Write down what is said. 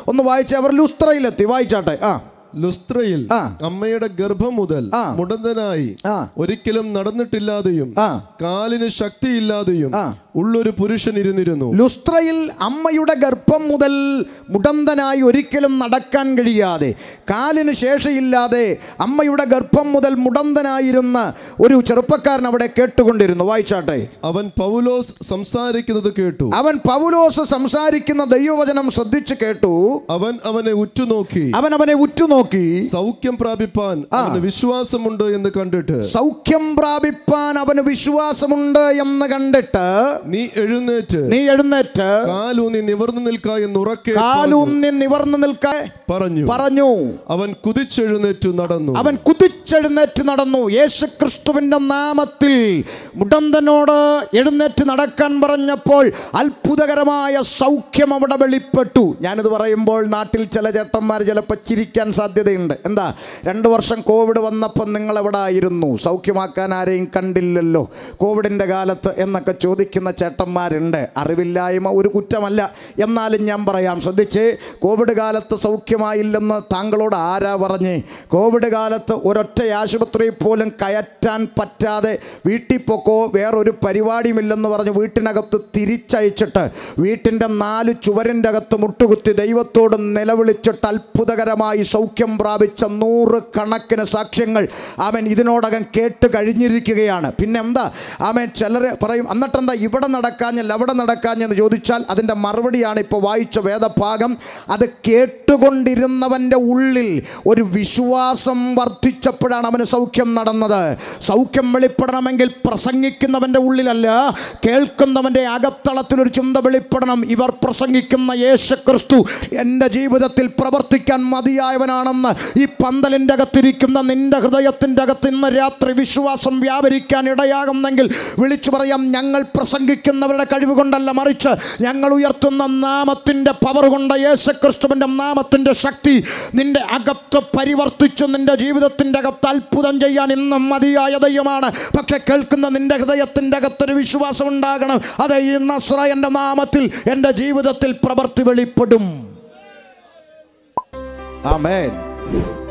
ഒന്ന് വായിച്ച് അവർ ലുസ്ത്രയിലെത്തി വായിച്ചാട്ടെ ആ ലുസ്ത്രയിൽ ആ. അമ്മയുടെ ഗർഭം മുതൽ ആ. മുടന്തനായി ആ. ഒരിക്കലും നടന്നിട്ടില്ലാതെയും ആ. കാലിന് ശക്തിയില്ലാതെയും ആ. ഉള്ളൊരു പുരുഷൻ ഇരുന്നിരുന്നു ലുസ്ത്രയിൽ അമ്മയുടെ ഗർഭം മുതൽ മുടന്തനായി ഒരിക്കലും നടക്കാൻ കഴിയാതെ കാലിന് ശേഷയില്ലാതെ അമ്മയുടെ ഗർഭം മുതൽ മുടന്തനായിരുന്ന ഒരു ചെറുപ്പക്കാരൻ അവിടെ കേട്ടുകൊണ്ടിരുന്നു വായിച്ചാട്ടെ അവൻ പൗലോസ് സംസാരിക്കുന്നത് കേട്ടു അവൻ പൗലോസ് സംസാരിക്കുന്ന ദൈവവചനം ശ്രദ്ധിച്ചു കേട്ടു അവൻ അവനെ ഉറ്റുനോക്കി അവൻ അവനെ ഉറ്റുനോക്കി സൗഖ്യം പ്രാപിപ്പാൻ അവന് വിശ്വാസമുണ്ട് എന്ന് കണ്ടിട്ട് സൗഖ്യം പ്രാപിപ്പാൻ അവന് വിശ്വാസമുണ്ട് എന്ന് കണ്ടിട്ട് നീ എഴുന്നേറ്റ് നീ എഴുന്നേറ്റ് കാലൂന്നി നിവർന്നു നിൽക്ക എന്ന് ഉറക്കെ കാലൂന്നി നിവർന്നു നിൽക്കാൻ പറഞ്ഞു പറഞ്ഞു അവൻ കുതിച്ചെഴുന്നേറ്റു നടന്നു അവൻ കുതിച്ചെഴുന്നേറ്റ് നടന്നു യേശു ക്രിസ്തുവിൻ്റെ നാമത്തിൽ മുടന്തനോട് എഴുന്നേറ്റ് നടക്കാൻ പറഞ്ഞപ്പോൾ അത്ഭുതകരമായ സൗഖ്യം അവിടെ വെളിപ്പെട്ടു ഞാനിത് പറയുമ്പോൾ നാട്ടിൽ ചില ചേട്ടന്മാർ ചിലപ്പോൾ ചിരിക്കാൻ സാധ്യതയുണ്ട് എന്താ രണ്ട് വർഷം കോവിഡ് വന്നപ്പോൾ നിങ്ങൾ എവിടെ ആയിരുന്നു സൗഖ്യമാക്കാൻ ആരെയും കണ്ടില്ലല്ലോ കോവിഡിൻ്റെ കാലത്ത് എന്നൊക്കെ ചോദിക്കുന്ന ചേട്ടന്മാരുണ്ട് അറിവില്ലായ്മ ഒരു കുറ്റമല്ല എന്നാലും ഞാൻ പറയാം ശ്രദ്ധിച്ച് കോവിഡ് കാലത്ത് സൗഖ്യമായില്ലെന്ന് താങ്കളോട് ആരാ പറഞ്ഞ് കോവിഡ് കാലത്ത് ഒരൊറ്റ ആശുപത്രിയിൽ പോലും കയറ്റാൻ പറ്റാതെ വീട്ടിൽ പൊക്കോ വേറൊരു പരിപാടിയുമില്ലെന്ന് പറഞ്ഞ് വീട്ടിനകത്ത് തിരിച്ചയച്ചിട്ട് വീട്ടിൻ്റെ നാല് ചുവരിൻ്റെ അകത്ത് മുട്ടുകുത്തി ദൈവത്തോട് നിലവിളിച്ചിട്ട് അത്ഭുതകരമായി സൗഖ്യം പ്രാപിച്ച നൂറ് കണക്കിന് സാക്ഷ്യങ്ങൾ അവൻ ഇതിനോടകം കേട്ട് കഴിഞ്ഞിരിക്കുകയാണ് പിന്നെ എന്താ അവൻ ചിലർ പറയും എന്നിട്ടെന്താ ഇവിടെ നടക്കാഞ്ഞല്ല അവിടെ നടക്കാഞ്ഞെന്ന് ചോദിച്ചാൽ അതിൻ്റെ മറുപടിയാണ് ഇപ്പോൾ വായിച്ച വേദഭാഗം അത് കേട്ടുകൊണ്ടിരുന്നവൻ്റെ ഉള്ളിൽ ഒരു വിശ്വാസം വർദ്ധിച്ചപ്പോഴാണ് അവന് സൗഖ്യം നടന്നത് സൗഖ്യം വെളിപ്പെടണമെങ്കിൽ പ്രസംഗിക്കുന്നവൻ്റെ ഉള്ളിലല്ല കേൾക്കുന്നവൻ്റെ അകത്തളത്തിൽ ഒരു ചിന്ത വെളിപ്പെടണം ഇവർ പ്രസംഗിക്കുന്ന യേശു ക്രിസ്തു എൻ്റെ ജീവിതത്തിൽ പ്രവർത്തിക്കാൻ മതിയായവനാണെന്ന് ഈ പന്തലിൻ്റെ അകത്തിരിക്കുന്ന നിന്റെ ഹൃദയത്തിൻ്റെ അകത്ത് ഇന്ന് രാത്രി വിശ്വാസം വ്യാപരിക്കാൻ ഇടയാകുന്നെങ്കിൽ വിളിച്ചു പറയാം ഞങ്ങൾ പ്രസംഗിക്കുന്നവരുടെ കഴിവ് കൊണ്ടല്ല മറിച്ച് ഞങ്ങൾ ഉയർത്തുന്ന നാമത്തിൻ്റെ പവർ കൊണ്ട് യേശു ക്രിസ്തുവിൻ്റെ നാമത്തിൻ്റെ ശക്തി നിന്റെ അകത്ത് പരിവർത്തിച്ചു നിന്റെ ജീവിതത്തിൻ്റെ അകത്ത് അത്ഭുതം ചെയ്യാൻ ഇന്നും മതിയായ ദൈവമാണ് പക്ഷെ കേൾക്കുന്ന നിന്റെ ഹൃദയത്തിൻ്റെ അകത്തൊരു വിശ്വാസം ഉണ്ടാകണം അത് ഈ നസ്രയൻ്റെ നാമത്തിൽ എൻ്റെ ജീവിതത്തിൽ പ്രവർത്തി വെളിപ്പെടും ആമേൻ